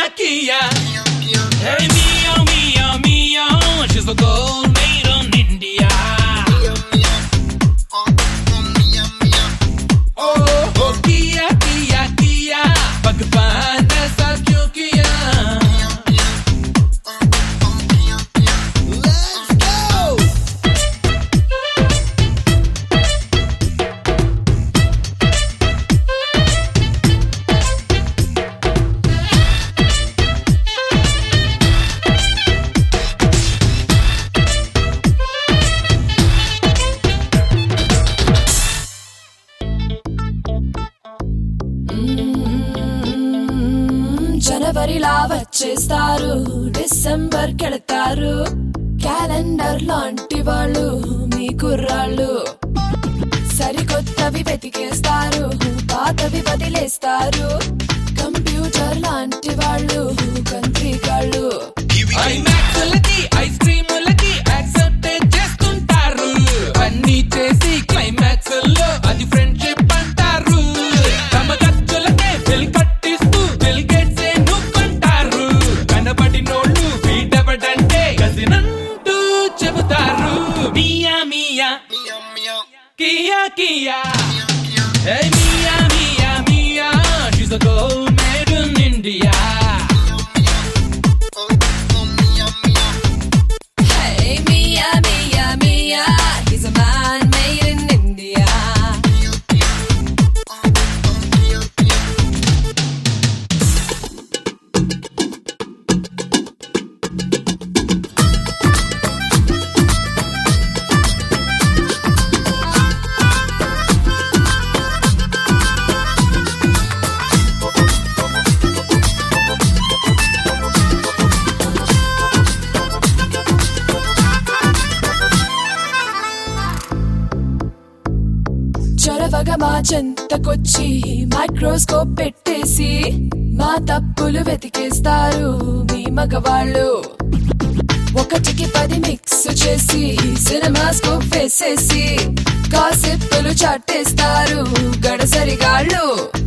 Kia. Hey, Mia, Mia, Mia, she's the gold made in India. Oh, oh, Kia, Kia, Kia, भगवान ऐसा क्यों किया? Let's go! జనవరిలా వచ్చేస్తారు December కెడతారు calendar లాంటి వాళ్ళు మీ కుర్రాళ్ళు సరికొత్తవి వెతికేస్తారు పాతవి వదిలేస్తారు కంప్యూటర్ లాంటి వాళ్ళు కంత్రికాళ్ళు ఐమాక్స్లకి ఐస్ క్రీములకి యాక్సెప్ట్ చేస్తుంటారు అన్ని చేసి క్లైమాక్స్ లో అది ఫ్రెండ్షిప్ అంటారు తమ ఖర్చులకే బిల్ కట్టిస్తూ బిల్ గేట్స్ నొక్కంటారు కనబడినోళ్ళు వీడవడంటే కసినంటూ చెబుతారు మియా మియా కియా కియా Hey, Mia, Mia, Mia, she's a gold made in India. Hey, Mia, Mia, Mia, he's a man made in India. చొరవగా మా చెంతకొచ్చి మైక్రోస్కోప్ పెట్టేసి మా తప్పులు వెతికేస్తారు మీ మగవాళ్ళు ఒకటికి పది మిక్స్ చేసి సినిమా స్కోప్ వేసేసి కాసిప్పులు చాటేస్తారు గడసరిగాళ్ళు